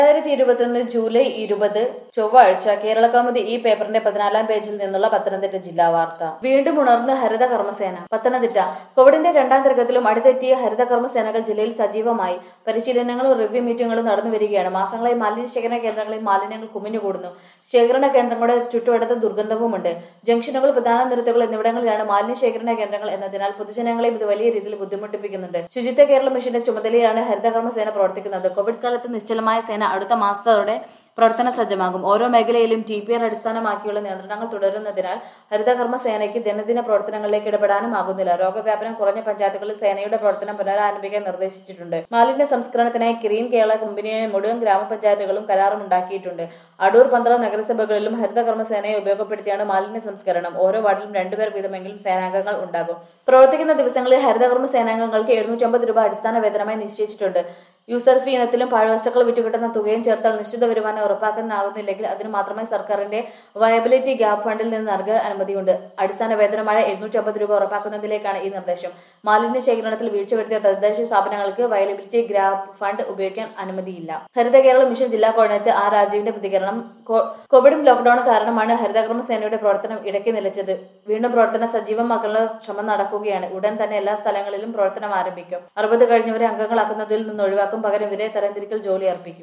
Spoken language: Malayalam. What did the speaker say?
രണ്ടായിരത്തി ഇരുപത്തൊന്ന് ജൂലൈ ഇരുപത് ചൊവ്വാഴ്ച കേരള കൗമുദി ഈ പേപ്പറിന്റെ പതിനാലാം പേജിൽ നിന്നുള്ള പത്തനംതിട്ട ജില്ലാ വാർത്ത വീണ്ടും ഉണർന്ന് ഹരിത കർമ്മസേന പത്തനംതിട്ട കോവിഡിന്റെ രണ്ടാം തരംഗത്തിലും അടുത്തെത്തിയ ഹരിത കർമ്മസേനകൾ ജില്ലയിൽ സജീവമായി പരിശീലനങ്ങളും റിവ്യൂ മീറ്റിംഗുകളും നടന്നു വരികയാണ് മാസങ്ങളായി മാലിന്യ ശേഖരണ കേന്ദ്രങ്ങളിൽ മാലിന്യങ്ങൾ കുമിഞ്ഞുകൂടുന്നു ശേഖരണ കേന്ദ്രങ്ങളുടെ ചുറ്റുവട്ടത്ത് ദുർഗന്ധവുമുണ്ട് ജംഗ്ഷനുകൾ പ്രധാന നിരത്തുകൾ എന്നിവിടങ്ങളിലാണ് മാലിന്യ ശേഖരണ കേന്ദ്രങ്ങൾ എന്നതിനാൽ പൊതുജനങ്ങളെയും ഇത് വലിയ രീതിയിൽ ബുദ്ധിമുട്ടിപ്പിക്കുന്നുണ്ട് ശുചിത്വ കേരള മിഷന്റെ ചുമതലയാണ് ഹരിതകർമ്മസേന പ്രവർത്തിക്കുന്നത് കോവിഡ് കാലത്ത് നിശ്ചലമായ സേന അടുത്ത മാസത്തോടെ പ്രവർത്തന സജ്ജമാകും ഓരോ മേഖലയിലും ടി പി ആർ അടിസ്ഥാനമാക്കിയുള്ള നിയന്ത്രണങ്ങൾ തുടരുന്നതിനാൽ ഹരിതകർമ്മ സേനയ്ക്ക് ദിനദിന പ്രവർത്തനങ്ങളിലേക്ക് ഇടപെടാനും ആകുന്നില്ല രോഗവ്യാപനം കുറഞ്ഞ പഞ്ചായത്തുകളിൽ സേനയുടെ പ്രവർത്തനം പുനരാരംഭിക്കാൻ നിർദ്ദേശിച്ചിട്ടുണ്ട് മാലിന്യ സംസ്കരണത്തിനായി ഗ്രീൻ കേരള കമ്പനിയായ മുഴുവൻ ഗ്രാമപഞ്ചായത്തുകളും കരാറുമുണ്ടാക്കിയിട്ടുണ്ട് അടൂർ പന്തളം നഗരസഭകളിലും ഹരിതകർമ്മ സേനയെ ഉപയോഗപ്പെടുത്തിയാണ് മാലിന്യ സംസ്കരണം ഓരോ വാർഡിലും രണ്ടുപേർ വീതമെങ്കിലും സേനാംഗങ്ങൾ ഉണ്ടാകും പ്രവർത്തിക്കുന്ന ദിവസങ്ങളിൽ ഹരിതകർമ്മ സേനാംഗങ്ങൾക്ക് എഴുന്നൂറ്റമ്പത് രൂപ അടിസ്ഥാന വേതനമായി നിശ്ചയിച്ചിട്ടുണ്ട് യൂസർ ഫീ ഇനത്തിലും പാഴ്വസ്തുക്കൾ വിറ്റുകിട്ടുന്ന തുകയും ചേർത്താൽ നിശ്ചിത വരുമാനം ഉറപ്പാക്കാനാകുന്നില്ലെങ്കിൽ അതിന് മാത്രമായി സർക്കാരിന്റെ വയബിലിറ്റി ഗ്യാപ് ഫണ്ടിൽ നിന്ന് നൽകാൻ അനുമതിയുണ്ട് അടിസ്ഥാന വേതനമായ എഴുന്നൂറ്റി അമ്പത് രൂപ ഉറപ്പാക്കുന്നതിലേക്കാണ് ഈ നിർദ്ദേശം മാലിന്യ ശേഖരണത്തിൽ വീഴ്ച വരുത്തിയ തദ്ദേശ സ്ഥാപനങ്ങൾക്ക് വയബിലിറ്റി ഗ്യാപ് ഫണ്ട് ഉപയോഗിക്കാൻ അനുമതിയില്ല ഹരിത കേരള മിഷൻ ജില്ലാ കോർഡിനേറ്റർ ആർ രാജീവിന്റെ പ്രതികരണം കോ- കോവിഡും ലോക്ഡൌൺ കാരണമാണ് ഹരിതകർമ്മ സേനയുടെ പ്രവർത്തനം ഇടയ്ക്ക് നിലച്ചത് വീണ്ടും പ്രവർത്തനം സജീവമാക്കാനുള്ള ശ്രമം നടക്കുകയാണ് ഉടൻ തന്നെ എല്ലാ സ്ഥലങ്ങളിലും പ്രവർത്തനം ആരംഭിക്കും അറുപത് കഴിഞ്ഞവരെ അംഗങ്ങളാക്കുന്നതിൽ നിന്ന് ഒഴിവാക്കും പകരം ഇവരെ തരംതിരിക്കൽ ജോലി അർപ്പിക്കും